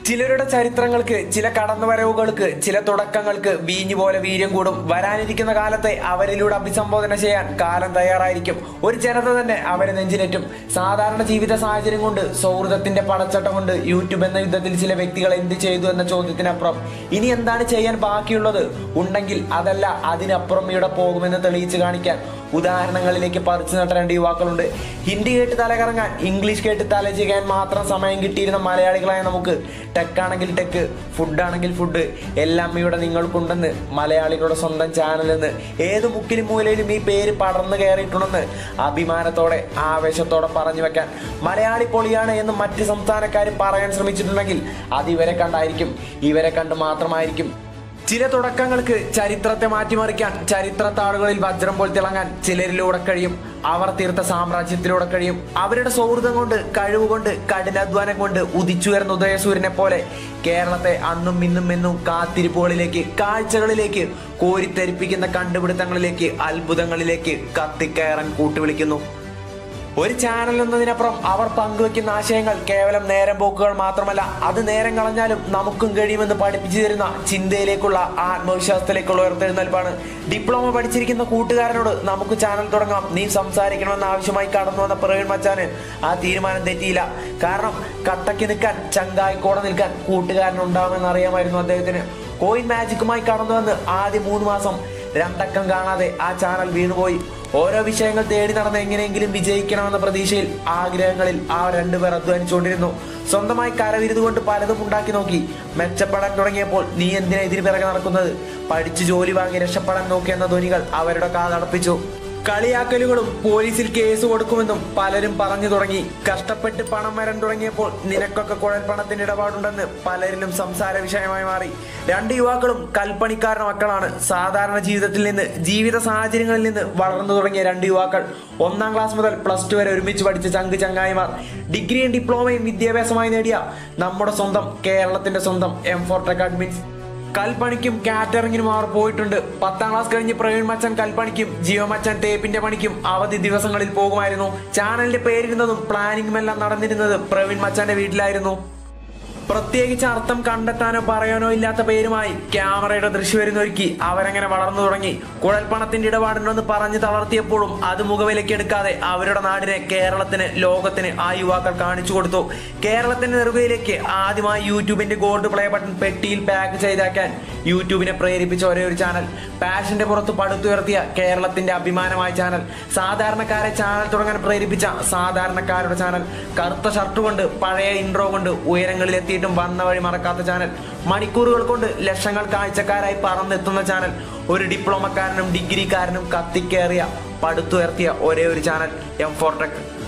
ചിലരുടെ ചരിത്രങ്ങൾക്ക് ചില കടന്നുവരവുകൾക്ക് ചില തുടക്കങ്ങൾക്ക് വീഞ്ഞു പോലെ വീര്യം കൂടും വരാനിരിക്കുന്ന കാലത്തെ അവരിലൂടെ അഭിസംബോധന ചെയ്യാൻ കാലം തയ്യാറായിരിക്കും ഒരു ജനത തന്നെ അവരെ നെഞ്ചിലേറ്റും സാധാരണ ജീവിത സാഹചര്യം കൊണ്ട് സൗഹൃദത്തിന്റെ പടച്ചട്ടം കൊണ്ട് യൂട്യൂബ് എന്ന യുദ്ധത്തിൽ ചില വ്യക്തികൾ എന്ത് ചെയ്തു എന്ന ചോദ്യത്തിനപ്പുറം ഇനി എന്താണ് ചെയ്യാൻ ബാക്കിയുള്ളത് ഉണ്ടെങ്കിൽ അതല്ല അതിനപ്പുറം ഇവിടെ പോകുമെന്ന് തെളിയിച്ചു കാണിക്കാൻ ഉദാഹരണങ്ങളിലേക്ക് പറിച്ചു നട്ട രണ്ട് യുവാക്കളുണ്ട് ഹിന്ദി കേട്ട് തലകറങ്ങാൻ ഇംഗ്ലീഷ് കേട്ട് തല ചെയ്യാൻ മാത്രം സമയം കിട്ടിയിരുന്ന മലയാളികളായ നമുക്ക് ടെക്കാണെങ്കിൽ ടെക്ക് ഫുഡാണെങ്കിൽ ഫുഡ് എല്ലാം ഇവിടെ നിങ്ങൾക്കുണ്ടെന്ന് മലയാളികളുടെ സ്വന്തം ചാനലെന്ന് ഏത് മുക്കിലും മൂലയിലും ഈ പേര് പടർന്നു കയറിയിട്ടുണ്ടെന്ന് അഭിമാനത്തോടെ ആവേശത്തോടെ പറഞ്ഞു വെക്കാൻ മലയാളി പൊളിയാണ് എന്ന് മറ്റ് സംസ്ഥാനക്കാർ പറയാൻ ശ്രമിച്ചിട്ടുണ്ടെങ്കിൽ അത് ഇവരെ കണ്ടായിരിക്കും ഇവരെ കണ്ട് മാത്രമായിരിക്കും ചില തുടക്കങ്ങൾക്ക് ചരിത്രത്തെ മാറ്റിമറിക്കാൻ ചരിത്ര താളുകളിൽ വജ്രം പോൽ തിളങ്ങാൻ ചിലരിലൂടെ കഴിയും അവർ തീർത്ത സാമ്രാജ്യത്തിലൂടെ കഴിയും അവരുടെ സൗഹൃദം കൊണ്ട് കഴിവുകൊണ്ട് കഠിനാധ്വാനം കൊണ്ട് ഉദിച്ചുയർന്ന ഉദയസൂര്യനെ പോലെ കേരളത്തെ അന്നും ഇന്നും എന്നും കാത്തിരിപ്പുകളിലേക്ക് കാഴ്ചകളിലേക്ക് കോരിത്തെരിപ്പിക്കുന്ന കണ്ടുപിടുത്തങ്ങളിലേക്ക് അത്ഭുതങ്ങളിലേക്ക് കത്തിക്കയറാൻ കൂട്ടുവിളിക്കുന്നു ഒരു ചാനൽ എന്നതിനപ്പുറം അവർ പങ്കുവെക്കുന്ന ആശയങ്ങൾ കേവലം നേരം പോക്കുകൾ മാത്രമല്ല അത് നേരം കളഞ്ഞാലും നമുക്കും കഴിയുമെന്ന് പഠിപ്പിച്ചു തരുന്ന ചിന്തയിലേക്കുള്ള ആത്മവിശ്വാസത്തിലേക്കുള്ള ഉയർത്തെഴുന്നേൽപ്പാണ് ഡിപ്ലോമ പഠിച്ചിരിക്കുന്ന കൂട്ടുകാരനോട് നമുക്ക് ചാനൽ തുടങ്ങാം നീ സംസാരിക്കണമെന്ന് ആവശ്യമായി കടന്നു വന്ന പ്രവീൺ മച്ചാന് ആ തീരുമാനം തെറ്റിയില്ല കാരണം കട്ടയ്ക്ക് നിൽക്കാൻ ചങ്കായി കൂടെ നിൽക്കാൻ കൂട്ടുകാരൻ ഉണ്ടാവുമെന്ന് അറിയാമായിരുന്നു അദ്ദേഹത്തിന് കോയിൻ മാജിക്കുമായി കടന്നു വന്ന് ആദ്യ മൂന്ന് മാസം രണ്ടക്കം കാണാതെ ആ ചാനൽ വീണുപോയി ഓരോ വിഷയങ്ങൾ തേടി നടന്ന് എങ്ങനെയെങ്കിലും വിജയിക്കണമെന്ന പ്രതീക്ഷയിൽ ആഗ്രഹങ്ങളിൽ ആ രണ്ടുപേർ അധ്വാനിച്ചുകൊണ്ടിരുന്നു സ്വന്തമായി കരവിരുതുകൊണ്ട് പലതും ഉണ്ടാക്കി നോക്കി മെച്ചപ്പെടാൻ തുടങ്ങിയപ്പോൾ നീ എന്തിനാ ഇതിന് പിറകെ നടക്കുന്നത് പഠിച്ചു ജോലി വാങ്ങി രക്ഷപ്പെടാൻ നോക്കിയെന്ന ധ്വനികൾ അവരുടെ കാതടപ്പിച്ചു കളിയാക്കലുകളും പോലീസിൽ കേസ് കൊടുക്കുമെന്നും പലരും പറഞ്ഞു തുടങ്ങി കഷ്ടപ്പെട്ട് പണം വരാൻ തുടങ്ങിയപ്പോൾ നിനക്കൊക്കെ കുഴൽപ്പണത്തിന് ഇടപാടുണ്ടെന്ന് പലരിലും സംസാര വിഷയമായി മാറി രണ്ട് യുവാക്കളും കൽപ്പണിക്കാരുടെ മക്കളാണ് സാധാരണ ജീവിതത്തിൽ നിന്ന് ജീവിത സാഹചര്യങ്ങളിൽ നിന്ന് വളർന്നു തുടങ്ങിയ രണ്ട് യുവാക്കൾ ഒന്നാം ക്ലാസ് മുതൽ പ്ലസ് ടു വരെ ഒരുമിച്ച് പഠിച്ച ചങ്ക് ചങ്ങായിമാർ ഡിഗ്രിയും ഡിപ്ലോമയും വിദ്യാഭ്യാസമായി നേടിയ നമ്മുടെ സ്വന്തം കേരളത്തിന്റെ സ്വന്തം എം ഫോർ ടെക് അഡ്മിൻസ് കൽപ്പണിക്കും കാറ്ററിങ്ങിനും അവർ പോയിട്ടുണ്ട് പത്താം ക്ലാസ് കഴിഞ്ഞ് പ്രവീൺ മച്ചൻ കൽപ്പണിക്കും ജിയോ മച്ചൻ തേപ്പിന്റെ പണിക്കും അവധി ദിവസങ്ങളിൽ പോകുമായിരുന്നു ചാനലിന്റെ പേരിടുന്നതും പ്ലാനിങ്ങും എല്ലാം നടന്നിരുന്നത് പ്രവീൺ മച്ചാന്റെ വീട്ടിലായിരുന്നു പ്രത്യേകിച്ച് അർത്ഥം കണ്ടെത്താനോ പറയാനോ ഇല്ലാത്ത പേരുമായി ക്യാമറയുടെ ദൃശ്യവരുന്നൊരുക്കി അവരങ്ങനെ വളർന്നു തുടങ്ങി കുഴൽപ്പണത്തിന്റെ ഇടപാടുണ്ടെന്ന് പറഞ്ഞു തളർത്തിയപ്പോഴും അത് മുഖവിലക്കെടുക്കാതെ അവരുടെ നാടിനെ കേരളത്തിന് ലോകത്തിന് ആ യുവാക്കൾ കാണിച്ചു കൊടുത്തു കേരളത്തിന്റെ നെറുകയിലേക്ക് ആദ്യമായി യൂട്യൂബിന്റെ ഗോൾഡ് പ്ലേ ബട്ടൺ പെട്ടിയിൽ പാക്ക് ചെയ്താക്കാൻ യൂട്യൂബിനെ പ്രേരിപ്പിച്ച ഒരേ ഒരു ചാനൽ പാഷന്റെ പുറത്ത് പടുത്തുയർത്തിയ കേരളത്തിന്റെ അഭിമാനമായ ചാനൽ സാധാരണക്കാരെ ചാനൽ തുടങ്ങാൻ പ്രേരിപ്പിച്ച സാധാരണക്കാരുടെ ചാനൽ കറുത്ത ഷർട്ട് കൊണ്ട് പഴയ ഇൻട്രോ കൊണ്ട് ഉയരങ്ങളിൽ എത്തിയിട്ടും വന്ന വഴി മറക്കാത്ത ചാനൽ മണിക്കൂറുകൾ കൊണ്ട് ലക്ഷങ്ങൾ കാഴ്ചക്കാരായി പറന്നെത്തുന്ന ചാനൽ ഒരു ഡിപ്ലോമക്കാരനും ഡിഗ്രിക്കാരനും കത്തിക്കേറിയ പടുത്തുയർത്തിയ ഒരേ ഒരു ചാനൽ എം ഫോർ ടെക്